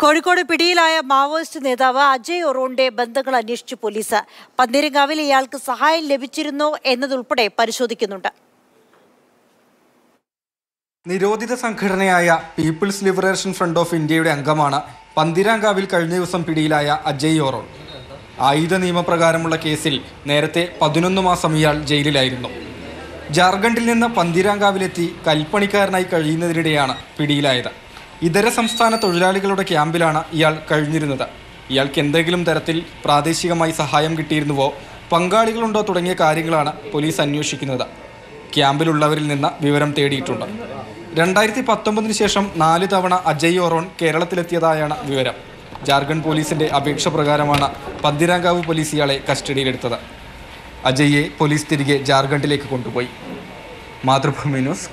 കോഴിക്കോട് പിടിയിലായ മാവോയിസ്റ്റ് നേതാവ് അജയ് ഒറോണിന്റെ ബന്ധങ്ങൾ അന്വേഷിച്ചു പോലീസ് പന്തീരങ്കാവിൽ ഇയാൾക്ക് സഹായം ലഭിച്ചിരുന്നോ എന്നതുൾപ്പെടെ പരിശോധിക്കുന്നുണ്ട് നിരോധിത സംഘടനയായ പീപ്പിൾസ് ലിബറേഷൻ ഫ്രണ്ട് ഓഫ് ഇന്ത്യയുടെ അംഗമാണ് പന്തിരാങ്കാവിൽ കഴിഞ്ഞ ദിവസം പിടിയിലായ അജയ് ഓറോൺ ആയുധ നിയമപ്രകാരമുള്ള കേസിൽ നേരത്തെ പതിനൊന്ന് മാസം ഇയാൾ ജയിലിലായിരുന്നു ജാർഖണ്ഡിൽ നിന്ന് പന്തിരാങ്കാവിലെത്തി കൽപ്പണിക്കാരനായി കഴിയുന്നതിനിടെയാണ് പിടിയിലായത് ഇതര സംസ്ഥാന തൊഴിലാളികളുടെ ക്യാമ്പിലാണ് ഇയാൾ കഴിഞ്ഞിരുന്നത് ഇയാൾക്ക് എന്തെങ്കിലും തരത്തിൽ പ്രാദേശികമായി സഹായം കിട്ടിയിരുന്നുവോ പങ്കാളികളുണ്ടോ തുടങ്ങിയ കാര്യങ്ങളാണ് പോലീസ് അന്വേഷിക്കുന്നത് ക്യാമ്പിലുള്ളവരിൽ നിന്ന് വിവരം തേടിയിട്ടുണ്ട് രണ്ടായിരത്തി പത്തൊമ്പതിന് ശേഷം നാല് തവണ അജയ് ഓറോൺ കേരളത്തിലെത്തിയതായാണ് വിവരം ജാർഖണ്ഡ് പോലീസിന്റെ അപേക്ഷ പ്രകാരമാണ് പന്തിരാങ്കാവ് പോലീസ് ഇയാളെ കസ്റ്റഡിയിലെടുത്തത് അജയ്യെ പോലീസ് തിരികെ ജാർഖണ്ഡിലേക്ക് കൊണ്ടുപോയി മാതൃഭൂമി ന്യൂസ്